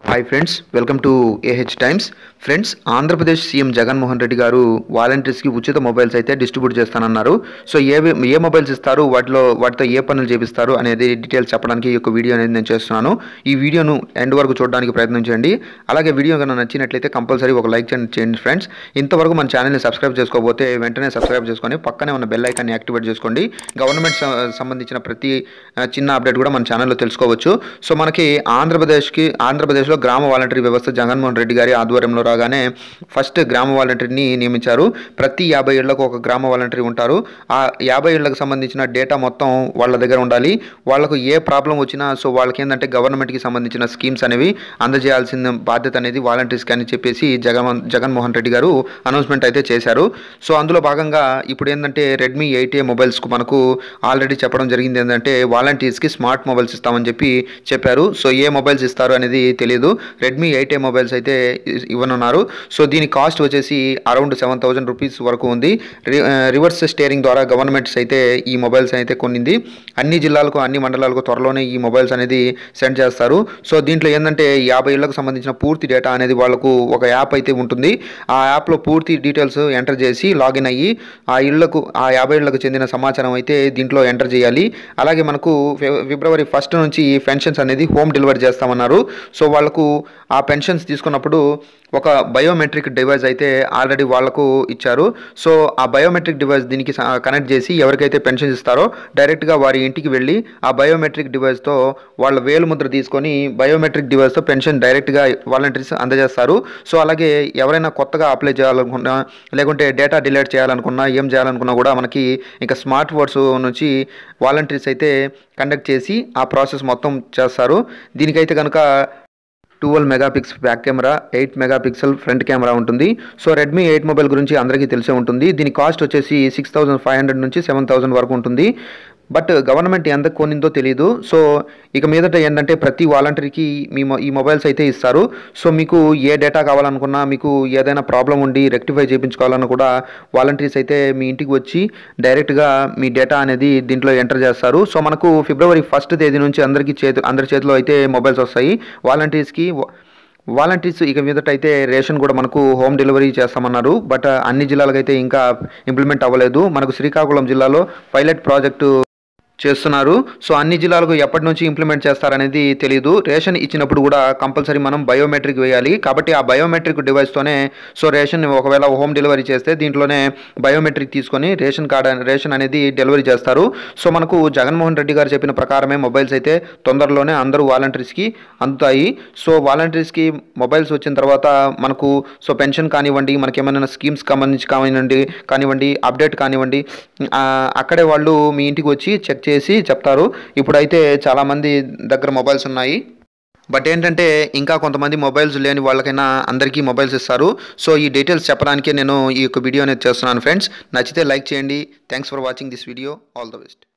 hi friends welcome to AH times friends Andhra Pradesh CM Jaganmohan Reddy garu వాలంటీర్స్కి ఉచిత mobiles అయితే డిస్ట్రిబ్యూట్ చేస్తానన్నారు సో ఏ ఏ మొబైల్స్ ఇస్తారు వాటిలో వాటితో ఏ పనులు చేపిస్తారు అనేది డీటెయిల్స్ చెప్పడానికి ఈ యొక్క వీడియో అనేది నేను చేస్తున్నాను ఈ వీడియోను ఎండ్ వరకు చూడడానికి ప్రయత్నం చేయండి అలాగే వీడియో కనుక నచ్చినట్లయితే కంపల్సరీ ఒక లైక్ చేయండి ఫ్రెండ్స్ ఇంతవరకు మన ఛానల్ని సబ్స్క్రైబ్ చేసుకోకపోతే వెంటనే సబ్స్క్రైబ్ చేసుకొని పక్కనే ఉన్న బెల్ ఐకాన్ని యాక్టివేట్ చేసుకోండి గవర్నమెంట్ స- సంబంధించిన ప్రతి ఆ, చిన్న అప్డేట్ కూడా మన ఛానల్లో తెలుసుకోవచ్చు సో మనకి ఆంధ్రప్రదేశ్కి ఆంధ్రప్రదేశ్లో గ్రామ వాలంటరీ వ్యవస్థ జగన్మోహన్ రెడ్డి గారి ఆధ్వర్యంలో రాగానే ఫస్ట్ గ్రామ వాలంటరీని నియమించారు ప్రతి యాభై ఏళ్లకు ఒక గ్రామ వాలంటరీ ఉంటారు ఆ యాభై ఏళ్లకు సంబంధించిన డేటా మొత్తం వాళ్ళ దగ్గర ఉండాలి వాళ్ళకు ఏ ప్రాబ్లం వచ్చినా సో వాళ్ళకి ఏంటంటే గవర్నమెంట్కి సంబంధించిన స్కీమ్స్ అనేవి అందజేయాల్సిన బాధ్యత అనేది వాలంటీర్స్కి అని చెప్పేసి జగన్ జగన్మోహన్ రెడ్డి గారు అనౌన్స్మెంట్ అయితే చేశారు సో అందులో భాగంగా ఇప్పుడు ఏంటంటే రెడ్మీ ఎయిట్ ఏ మొబైల్స్కు మనకు ఆల్రెడీ చెప్పడం జరిగింది ఏంటంటే వాలంటీర్స్కి స్మార్ట్ మొబైల్స్ ఇస్తామని చెప్పి చెప్పారు సో ఏ మొబైల్స్ ఇస్తారు అనేది తెలియదు రెడ్మీ ఎయిట్ ఏ మొబైల్స్ అయితే ఇ- ఇవ్వనున్నారు సో దీని కాస్ట్ వచ్చేసి అరౌండ్ సెవెన్ థౌసండ్ రూపీస్ వరకు ఉంది రి- ఆ, రివర్స్ స్టేరింగ్ ద్వారా గవర్నమెంట్స్ అయితే ఈ మొబైల్స్ అయితే కొనింది అన్ని జిల్లాలకు అన్ని మండలాలకు త్వరలోనే ఈ మొబైల్స్ అనేది సెండ్ చేస్తారు సో దీంట్లో ఏంటంటే యాభై ఏళ్లకు సంబంధించిన పూర్తి డేటా అనేది వాళ్ళకు ఒక యాప్ అయితే ఉంటుంది ఆ యాప్లో పూర్తి డీటెయిల్స్ ఎంటర్ చేసి లాగిన్ అయ్యి ఆ ఇళ్లకు ఆ యాభై ఏళ్లకు చెందిన సమాచారం అయితే దీంట్లో ఎంటర్ చేయాలి అలాగే మనకు ఫిబ- ఫిబ్రవరి ఫస్ట్ నుంచి ఈ పెన్షన్స్ అనేది హోమ్ డెలివరీ చేస్తామన్నారు సో వాళ్ళకు ఆ పెన్షన్స్ తీసుకున్నప్పుడు ఒక బయోమెట్రిక్ డివైస్ అయితే ఆల్రెడీ వాళ్ళకు ఇచ్చారు సో ఆ బయోమెట్రిక్ డివైస్ దీనికి స- కనెక్ట్ చేసి ఎవరికైతే పెన్షన్ ఇస్తారో డైరెక్ట్గా వారి ఇంటికి వెళ్ళి ఆ బయోమెట్రిక్ డివైస్తో వాళ్ళ వేలు ముద్ర తీసుకొని బయోమెట్రిక్ డివైస్తో పెన్షన్ డైరెక్ట్గా వాలంటీర్స్ అందజేస్తారు సో అలాగే ఎవరైనా కొత్తగా అప్లై చేయాలనుకున్నా లేకుంటే డేటా డిలీట్ చేయాలనుకున్నా ఏం చేయాలనుకున్నా కూడా మనకి ఇంకా స్మార్ట్ వర్డ్స్ నుంచి వాలంటీర్స్ అయితే కండక్ట్ చేసి ఆ ప్రాసెస్ మొత్తం చేస్తారు దీనికైతే కనుక twelve megapix back camera eight megapixel front camera ఉంటుంది సో రెడ్మీ ఎయిట్ మొబైల్ గురించి అందరికీ తెలిసే ఉంటుంది దీని కాస్ట్ వచ్చేసి సిక్స్ థౌసండ్ ఫైవ్ హండ్రెడ్ నుంచి సెవెన్ థౌసండ్ వరకు ఉంటుంది బట్ గవర్నమెంట్ ఎంత కొనిందో తెలియదు సో ఇక మీదట ఏంటంటే ప్రతి వాలంటీర్కి మీ మొ- ఈ మొబైల్స్ అయితే ఇస్తారు సో మీకు ఏ డేటా కావాలనుకున్నా మీకు ఏదైనా ప్రాబ్లం ఉండి రెక్టిఫై చేయించుకోవాలన్నా కూడా వాలంటీర్స్ అయితే మీ ఇంటికి వచ్చి డైరెక్ట్గా మీ డేటా అనేది దీంట్లో ఎంటర్ చేస్తారు సో మనకు ఫిబ్రవరి ఫస్ట్ తేదీ నుంచి అందరికీ చేతు అందరి చేతిలో అయితే మొబైల్స్ వస్తాయి వాలంటీర్స్కి వాలంటీర్స్ ఇక మీదట అయితే రేషన్ కూడా మనకు హోమ్ డెలివరీ చేస్తామన్నారు బట్ అన్ని జిల్లాలకైతే ఇంకా ఇంప్లిమెంట్ అవ్వలేదు మనకు శ్రీకాకుళం జిల్లాలో పైలట్ ప్రాజెక్టు చేస్తున్నారు సో అన్ని జిల్లాలకు ఎప్పటి నుంచి ఇంప్లిమెంట్ చేస్తారనేది తెలియదు రేషన్ ఇచ్చినప్పుడు కూడా కంపల్సరీ మనం బయోమెట్రిక్ వేయాలి కాబట్టి ఆ బయోమెట్రిక్ డివైస్తోనే సో రేషన్ ఒకవేళ హోమ్ డెలివరీ చేస్తే దీంట్లోనే బయోమెట్రిక్ తీసుకొని రేషన్ కార్డ్ అనే- రేషన్ అనేది డెలివరీ చేస్తారు సో మనకు జగన్మోహన్ రెడ్డి గారు చెప్పిన ప్రకారమే మొబైల్స్ అయితే తొందరలోనే అందరూ వాలంటీర్స్కి అందుతాయి సో వాలంటీర్స్కి మొబైల్స్ వచ్చిన తర్వాత మనకు సో పెన్షన్ కానివ్వండి మనకి ఏమైనా స్కీమ్స్ సంబంధించి కానివ్వండి కానివ్వండి అప్డేట్ కానివ్వండి ఆ, అక్కడే వాళ్ళు మీ ఇంటికి వచ్చి చెక్ చేసి చెప్తారు ఇప్పుడైతే చాలామంది దగ్గర మొబైల్స్ ఉన్నాయి బట్ ఏంటంటే ఇంకా కొంతమంది మొబైల్స్ లేని వాళ్ళకైనా అందరికీ మొబైల్స్ ఇస్తారు సో ఈ డీటెయిల్స్ చెప్పడానికే నేను ఈ యొక్క వీడియో అనేది చేస్తున్నాను ఫ్రెండ్స్ నచ్చితే లైక్ చేయండి thanks for watching this video all the best